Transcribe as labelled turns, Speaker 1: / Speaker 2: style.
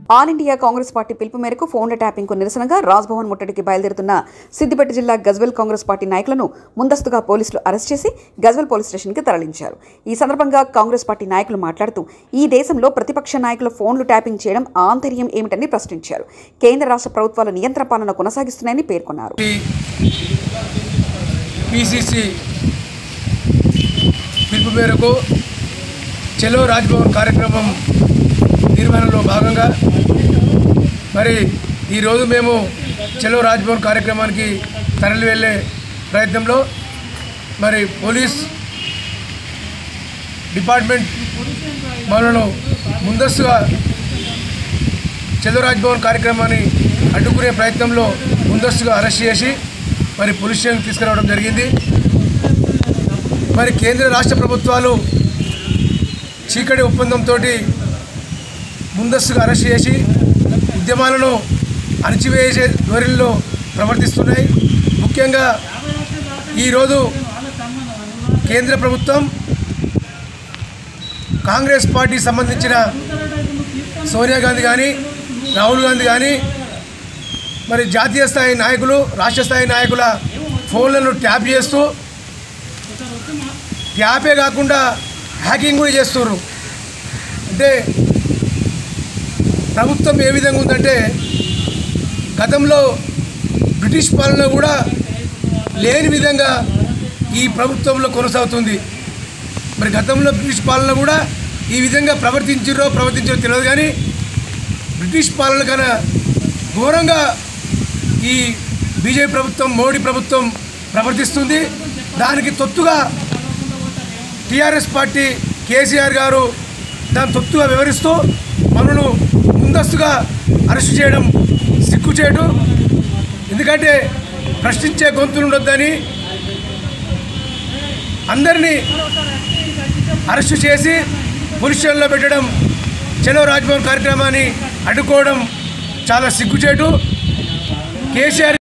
Speaker 1: all India Congress party పిలుపు మేరకు ఫోన్ల ట్యాపింగ్కు నిరసనగా రాజ్భవన్ ముట్టడికి బయలుదేరుతున్న సిద్దిపేట జిల్లా గజ్వెల్ కాంగ్రెస్ పార్టీ నాయకులను ముందస్తుగా పోలీసులు అరెస్ట్ చేసి గజ్వెల్ పోలీస్ స్టేషన్కి తరలించారు ఈ సందర్భంగా కాంగ్రెస్ పార్టీ నాయకులు మాట్లాడుతూ ఈ దేశంలో ప్రతిపక్ష నాయకుల ఫోన్లు ట్యాపింగ్ చేయడం ఆంతర్యం ఏమిటని ప్రశ్నించారు కేంద్ర రాష్ట్ర ప్రభుత్వాలు నియంత్రణ పాలన కొనసాగిస్తున్నాయని పేర్కొన్నారు
Speaker 2: పిసిసి పిలుపు మేరకు చెలో రాజ్భవన్ కార్యక్రమం నిర్వహణలో భాగంగా మరి ఈరోజు మేము చెలో రాజ్భవన్ కార్యక్రమానికి తరలి వెళ్ళే ప్రయత్నంలో మరి పోలీస్ డిపార్ట్మెంట్ మనను ముందస్తుగా చెలో రాజ్భవన్ కార్యక్రమాన్ని అడ్డుకునే ప్రయత్నంలో ముందస్తుగా అరెస్ట్ చేసి మరి పోలీస్ స్టేషన్కి తీసుకురావడం జరిగింది మరి కేంద్ర రాష్ట్ర ప్రభుత్వాలు చీకటి ఒప్పందంతో ముందస్తుగా అరెస్ట్ చేసి ఉద్యమాలను అణచివేసే ధోరణిలో ప్రవర్తిస్తున్నాయి ముఖ్యంగా ఈరోజు కేంద్ర ప్రభుత్వం కాంగ్రెస్ పార్టీ సంబంధించిన సోనియా గాంధీ కానీ రాహుల్ గాంధీ కానీ మరి జాతీయ స్థాయి నాయకులు రాష్ట్ర స్థాయి నాయకుల ఫోన్లను ట్యాప్ చేస్తూ ట్యాపే కాకుండా హ్యాకింగ్ కూడా చేస్తున్నారు అంటే ప్రభుత్వం ఏ విధంగా ఉందంటే గతంలో బ్రిటిష్ పాలన కూడా లేని విధంగా ఈ ప్రభుత్వంలో కొనసాగుతుంది మరి గతంలో బ్రిటిష్ పాలన కూడా ఈ విధంగా ప్రవర్తించారో ప్రవర్తించారో తెలియదు కానీ బ్రిటిష్ పాలన కన్నా ఘోరంగా ఈ బీజేపీ ప్రభుత్వం మోడీ ప్రభుత్వం ప్రవర్తిస్తుంది దానికి తొత్తుగా టీఆర్ఎస్ పార్టీ కేసీఆర్ గారు దాని తొత్తుగా వివరిస్తూ మనను ముందస్తుగా అరెస్ట్ చేయడం సిగ్గు చేయడం ఎందుకంటే ప్రశ్నించే గొంతులు ఉండొద్దని అందరినీ అరెస్టు చేసి పోలీస్ స్టేషన్లో పెట్టడం చలో రాజ్భవన్ కార్యక్రమాన్ని అడ్డుకోవడం చాలా సిగ్గుచేటు కేసీఆర్